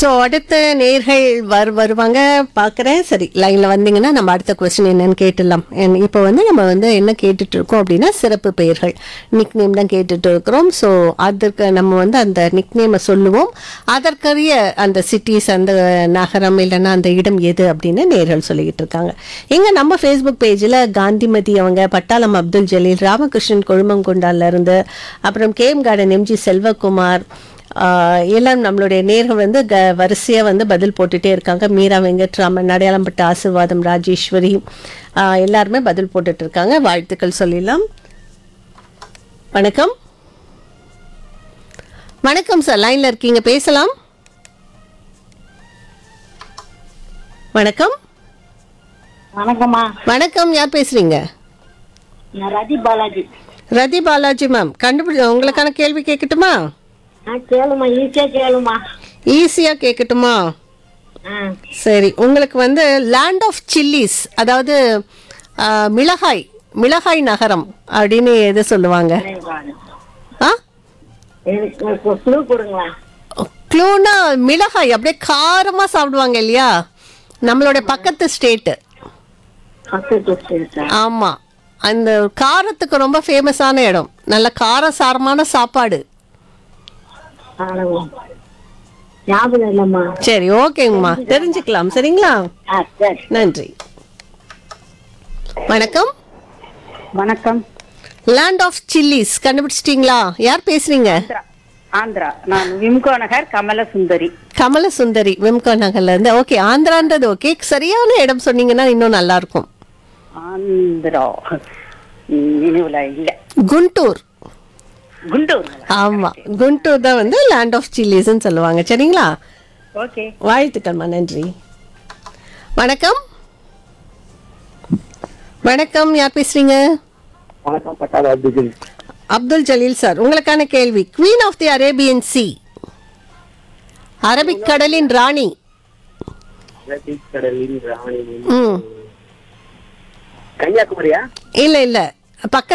so அடுத்த நேர்கள் வர் வருவாங்க பார்க்குறேன் சரி லைனில் வந்தீங்கன்னா நம்ம அடுத்த கொஸ்டின் என்னன்னு கேட்டுடலாம் என் இப்போ வந்து நம்ம வந்து என்ன கேட்டுட்டு இருக்கோம் அப்படின்னா சிறப்பு பெயர்கள் நிக் நேம் தான் கேட்டுட்டு இருக்கிறோம் ஸோ அதற்கு நம்ம வந்து அந்த நிக் நேமை சொல்லுவோம் அதற்கரிய அந்த சிட்டிஸ் அந்த நகரம் இல்லைன்னா அந்த இடம் எது அப்படின்னு நேர்கள் சொல்லிக்கிட்டு இருக்காங்க இங்கே நம்ம ஃபேஸ்புக் பேஜில் காந்திமதி அவங்க பட்டாளம் அப்துல் ஜலீல் ராமகிருஷ்ணன் கொழுமங்குண்டால இருந்து அப்புறம் கேம் கார்டன் எம்ஜி செல்வகுமார் ஆஹ் எல்லாம் நம்மளுடைய நேர்கள் வந்து க வரிசையாக வந்து பதில் போட்டுட்டே இருக்காங்க மீரா வெங்கட்ராமன் அடையாளம்பட்ட ஆசிர்வாதம் ராஜேஸ்வரி ஆஹ் எல்லாருமே பதில் போட்டுட்டு இருக்காங்க வாழ்த்துக்கள் சொல்லிடலாம் வணக்கம் வணக்கம் சார் லைனில் இருக்கீங்க பேசலாம் வணக்கம் வணக்கம்மா வணக்கம் யார் பேசுறீங்க நான் ரதி பாலாஜி ரதி பாலாஜி மேம் கண்டுபிடி உங்களுக்கான கேள்வி கேட்கட்டுமா ஆ கேளுமா ஈஸியா கேளுமா ஈஸியாக கேட்கட்டுமா ஆ சரி உங்களுக்கு வந்து லேண்ட் ஆஃப் சில்லிஸ் அதாவது ஆ, மிளகாய் மிளகாய் நகரம் அப்படின்னு எது சொல்லுவாங்க ஆ எனக்கு குழு கொடுங்களா க்ளூனா மிளகாய் அப்படியே காரமா சாப்பிடுவாங்க இல்லையா நம்மளோட பக்கத்து ஸ்டேட்டு பக்கத்து ஸ்டேட்டா ஆமா அந்த காரத்துக்கு ரொம்ப ஃபேமஸான இடம் நல்ல காரசாரமான சாப்பாடு ஆனவா ஞாபகம் இல்லைம்மா சரி ஓகேங்கம்மா தெரிஞ்சுக்கலாம் சரிங்களா ஆ சரி நன்றி வணக்கம் வணக்கம் லேண்ட் ஆஃப் சில்லிஸ் கண்டுபிடிச்சிட்டீங்களா யார் பேசுறீங்க ஆந்திரா ஆந்திரா நான் விம்கோ நகர் கமல சுந்தரி கமல சுந்தரி விம்கோ நகர்ல இருந்து ஓகே ஆந்திரான்றது ஓகே சரியான இடம் சொன்னீங்கன்னா இன்னும் நல்லா இருக்கும் ஆந்திரா ம், நினைவுல இல்ல குண்டூர் குண்டூர் ஆமா குண்டூர் தான் வந்து லேண்ட் ஆஃப் சில்லிஸ்ன்னு சொல்லுவாங்க சரிங்களா ஓகே வாழ்த்துக்கள்மா நன்றி வணக்கம் வணக்கம் யார் பேசுறீங்க வணக்கம் பட்டாள அப்துல் அப்துல் ஜலீல் சார் உங்களுக்கான கேள்வி queen of the Arabian sea Arabic கடலின் ராணி கடலின் ராணி ம் கன்னியாகுமரியா இல்ல இல்ல பக்க